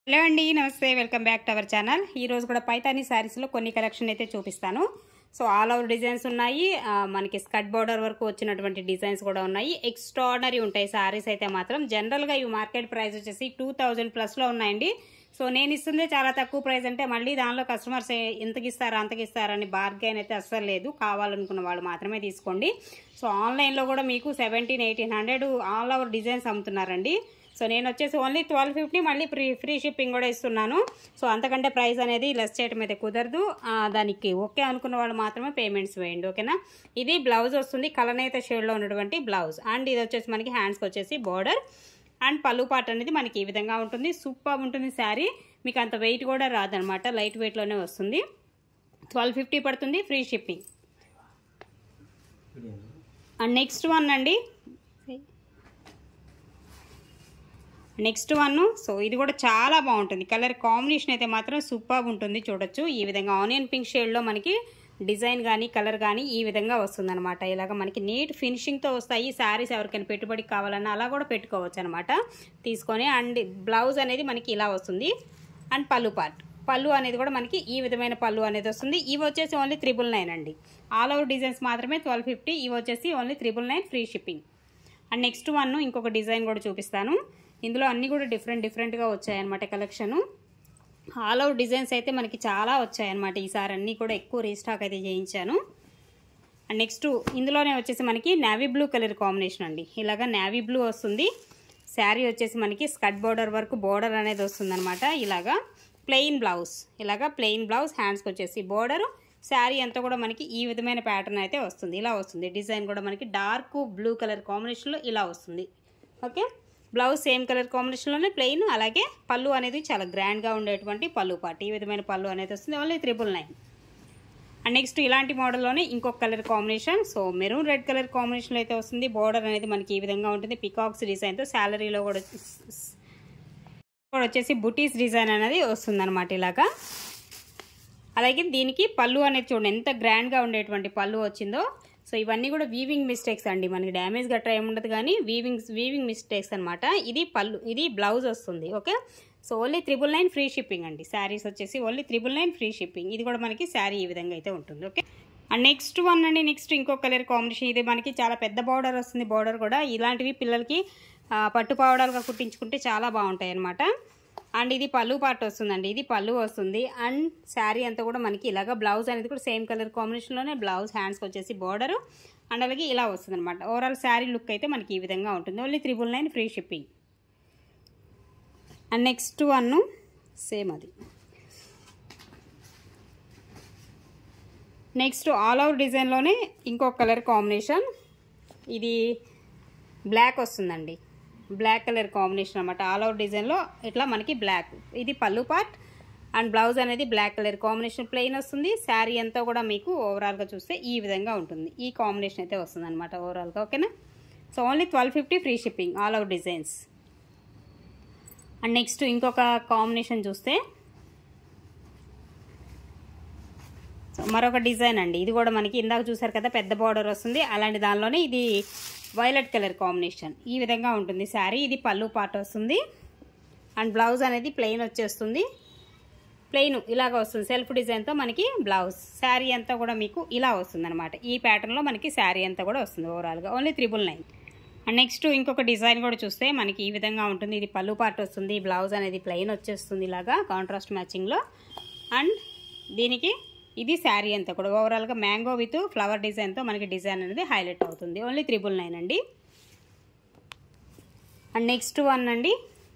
hello అండి నమస్తే welcome back to our channel ఈ రోజు కూడా పైతానీ శారీస్లో కొన్ని కలెక్షన్ అయితే చూపిస్తాను సో ఆల్ ఓవర్ డిజైన్స్ ఉన్నాయి ఆ, మనకి స్కట్ బార్డర్ వరకు వచ్చినటువంటి డిజైన్స్ కూడా ఉన్నాయి ఎక్స్ట్రాడనరీ ఉంటాయి శారీస్ అయితే మాత్రం జనరల్గా ఇవి మార్కెట్ ప్రైస్ వచ్చేసి టూ థౌజండ్ ప్లస్లో ఉన్నాయండి సో నేను ఇస్తుందే చాలా తక్కువ ప్రైస్ అంటే మళ్ళీ దానిలో కస్టమర్స్ ఎంతకి ఇస్తారా అంతకి ఇస్తారా అని బార్గైన్ అయితే అస్సలు లేదు కావాలనుకున్న వాళ్ళు మాత్రమే తీసుకోండి సో ఆన్లైన్లో కూడా మీకు seventeen eighteen hundred all over designs అమ్ముతున్నారండి సో నేను వచ్చేసి ఓన్లీ ట్వెల్వ్ ఫిఫ్టీ మళ్ళీ ఫ్రీ ఫ్రీ షిప్పింగ్ కూడా ఇస్తున్నాను సో అంతకంటే ప్రైస్ అనేది లెస్ చేయడం అయితే కుదరదు ఆ, దానికి ఓకే అనుకున్న వాళ్ళు మాత్రమే పేమెంట్స్ వేయండి ఓకేనా ఇది బ్లౌజ్ వస్తుంది కలనేత షేడ్లో ఉన్నటువంటి బ్లౌజ్ అండ్ ఇది వచ్చేసి మనకి హ్యాండ్స్కి వచ్చేసి బార్డర్ అండ్ పళ్ళు పాట అనేది మనకి ఈ విధంగా ఉంటుంది సూపర్ ఉంటుంది శారీ మీకు అంత వెయిట్ కూడా రాదనమాట లైట్ వెయిట్లోనే వస్తుంది ట్వెల్వ్ ఫిఫ్టీ పడుతుంది free shipping and next one అండి నెక్స్ట్ వన్ సో ఇది కూడా చాలా బాగుంటుంది కలర్ కాంబినేషన్ అయితే మాత్రం సూపర్ ఉంటుంది చూడొచ్చు ఈ విధంగా ఆనియన్ పింక్ షేడ్లో మనకి డిజైన్ కానీ కలర్ కానీ ఈ విధంగా వస్తుంది అనమాట ఇలాగ మనకి నీట్ ఫినిషింగ్తో వస్తాయి ఈ శారీస్ ఎవరికైనా పెట్టుబడికి కావాలన్నా అలా కూడా పెట్టుకోవచ్చు అనమాట తీసుకొని అండ్ బ్లౌజ్ అనేది మనకి ఇలా వస్తుంది అండ్ పళ్ళు పార్ట్ పళ్ళు అనేది కూడా మనకి ఈ విధమైన పళ్ళు అనేది వస్తుంది ఇవి వచ్చేసి ఓన్లీ త్రిబుల్ నైన్ అండి ఆల్ ఓవర్ డిజైన్స్ మాత్రమే ట్వెల్వ్ ఫిఫ్టీ ఇవి వచ్చేసి only triple nine free shipping and next one ఇంకొక డిజైన్ కూడా చూపిస్తాను ఇందులో అన్నీ కూడా డిఫరెంట్ డిఫరెంట్గా వచ్చాయన్నమాట కలెక్షను ఆల్ ఓవర్ డిజైన్స్ అయితే మనకి చాలా వచ్చాయన్నమాట ఈసారి అన్నీ కూడా ఎక్కువ రీస్టాక్ అయితే చేయించాను అండ్ నెక్స్ట్ ఇందులోనే వచ్చేసి మనకి నావీ బ్లూ కలర్ కాంబినేషన్ అండి ఇలాగా నావీ బ్లూ వస్తుంది శారీ వచ్చేసి మనకి స్కట్ బోర్డర్ వరకు బోర్డర్ అనేది వస్తుందన్నమాట ఇలాగా ప్లెయిన్ బ్లౌజ్ ఇలాగా ప్లెయిన్ బ్లౌజ్ హ్యాండ్స్కి వచ్చేసి బోర్డర్ శారీ అంతా కూడా మనకి ఈ విధమైన ప్యాటర్న్ అయితే వస్తుంది ఇలా వస్తుంది డిజైన్ కూడా మనకి డార్క్ బ్లూ కలర్ కాంబినేషన్లో ఇలా వస్తుంది ఓకే బ్లౌజ్ సేమ్ కలర్ కాంబినేషన్లోనే ప్లెయిన్ అలాగే పళ్ళు అనేది చాలా గ్రాండ్గా ఉండేటువంటి పళ్ళు పాటు ఈ విధమైన పళ్ళు అనేది వస్తుంది only triple nine and next ఇలాంటి మోడల్లోనే ఇంకొక colour combination so maroon red colour కాంబినేషన్లో అయితే వస్తుంది బోర్డర్ అనేది మనకి ఈ విధంగా ఉంటుంది పికాక్స్ డిజైన్తో శాలరీలో కూడా కూడా వచ్చేసి బుటీస్ డిజైన్ అనేది వస్తుంది అనమాట ఇలాగా అలాగే దీనికి పళ్ళు అనేది చూడండి ఎంత గ్రాండ్గా ఉండేటువంటి పళ్ళు వచ్చిందో సో ఇవన్నీ కూడా వీవింగ్ మిస్టేక్స్ అండి మనకి డ్యామేజ్ గట్రా ఏముండదు కానీ వీవింగ్ వీవింగ్ మిస్టేక్స్ అనమాట ఇది పళ్ళు ఇది బ్లౌజ్ వస్తుంది okay so only triple nine free shipping అండి శారీస్ వచ్చేసి only triple nine free shipping ఇది కూడా మనకి శారీ ఈ విధంగా అయితే ఉంటుంది ఓకే అండ్ నెక్స్ట్ వన్ అండి నెక్స్ట్ ఇంకో కలర్ కాంబినేషన్ ఇది మనకి చాలా పెద్ద బార్డర్ వస్తుంది బార్డర్ కూడా ఇలాంటివి పిల్లలకి ఆ, పట్టు పావడాలుగా కుట్టించుకుంటే చాలా బాగుంటాయి అనమాట అండ్ ఇది పళ్ళు పార్ట్ వస్తుందండి ఇది పళ్ళు వస్తుంది అండ్ శారీ అంతా కూడా మనకి ఇలాగ బ్లౌజ్ అనేది కూడా సేమ్ కలర్ కాంబినేషన్లోనే బ్లౌజ్ హ్యాండ్స్కి వచ్చేసి బార్డర్ అండ్ అలాగే ఇలా వస్తుంది అనమాట ఓవరాల్ శారీ లుక్ అయితే మనకి ఈ విధంగా ఉంటుంది only triple nine free shipping and next one same అది నెక్స్ట్ ఆల్ ఓవర్ డిజైన్లోనే ఇంకొక కలర్ కాంబినేషన్ ఇది బ్లాక్ వస్తుందండి బ్లాక్ కలర్ కాంబినేషన్ అనమాట ఆల్ ఓవర్ డిజైన్లో ఇట్లా మనకి బ్లాక్ ఇది పళ్ళు పార్ట్ అండ్ బ్లౌజ్ అనేది బ్లాక్ కలర్ కాంబినేషన్ ప్లెయిన్ వస్తుంది శారీ అంతా కూడా మీకు ఓవరాల్గా చూస్తే ఈ విధంగా ఉంటుంది ఈ కాంబినేషన్ అయితే వస్తుంది అనమాట ఓవరాల్గా ఓకేనా so only twelve fifty free shipping all over designs and next ఇంకొక కాంబినేషన్ చూస్తే సో మరొక డిజైన్ అండి ఇది కూడా మనకి ఇందాక చూసారు కదా పెద్ద బార్డర్ వస్తుంది అలాంటి దానిలోనే ఇది వైలెట్ కలర్ కాంబినేషన్ ఈ విధంగా ఉంటుంది శారీ ఇది పళ్ళు పార్ట్ వస్తుంది అండ్ బ్లౌజ్ అనేది ప్లెయిన్ వచ్చేస్తుంది ప్లెయిన్ ఇలాగ వస్తుంది సెల్ఫ్ డిజైన్తో మనకి బ్లౌజ్ శారీ అంతా కూడా మీకు ఇలా వస్తుంది అనమాట ఈ ప్యాటర్న్లో మనకి శారీ అంతా కూడా వస్తుంది ఓవరాల్గా only triple nine and next ఇంకొక డిజైన్ కూడా చూస్తే మనకి ఈ విధంగా ఉంటుంది ఇది పళ్ళు పార్ట్ వస్తుంది బ్లౌజ్ అనేది ప్లెయిన్ వచ్చేస్తుంది ఇలాగా కాంట్రాస్ట్ మ్యాచింగ్లో అండ్ దీనికి ఇది శారీ అంతా కూడా ఓవరాల్గా మ్యాంగో విత్ ఫ్లవర్ డిజైన్తో మనకి డిజైన్ అనేది హైలైట్ అవుతుంది ఓన్లీ త్రిబుల్ నైన్ అండి అండ్ నెక్స్ట్ వన్ అండి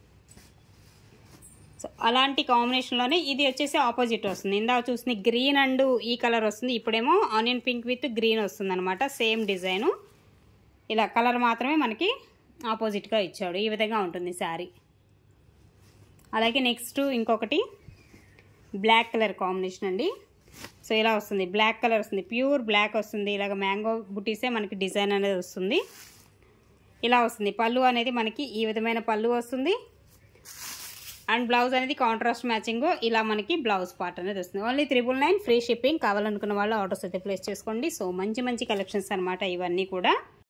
సో అలాంటి కాంబినేషన్లోనే ఇది వచ్చేసి ఆపోజిట్ వస్తుంది ఇందాక చూసిన గ్రీన్ అండ్ ఈ కలర్ వస్తుంది ఇప్పుడేమో ఆనియన్ పింక్ విత్ గ్రీన్ వస్తుంది అనమాట సేమ్ డిజైను ఇలా కలర్ మాత్రమే మనకి ఆపోజిట్గా ఇచ్చాడు ఈ విధంగా ఉంటుంది శారీ అలాగే నెక్స్ట్ ఇంకొకటి బ్లాక్ కలర్ కాంబినేషన్ అండి సో ఇలా వస్తుంది బ్లాక్ కలర్ వస్తుంది ప్యూర్ బ్లాక్ వస్తుంది ఇలాగ మ్యాంగో బుటీసే మనకి డిజైన్ అనేది వస్తుంది ఇలా వస్తుంది పళ్ళు అనేది మనకి ఈ విధమైన పళ్ళు వస్తుంది అండ్ బ్లౌజ్ అనేది కాంట్రాస్ట్ మ్యాచింగ్ ఇలా మనకి బ్లౌజ్ పార్ట్ అనేది వస్తుంది only triple nine free shipping కావాలనుకున్న వాళ్ళు ఆర్డర్స్ అయితే ప్లేస్ చేసుకోండి సో మంచి మంచి కలెక్షన్స్ అనమాట ఇవన్నీ కూడా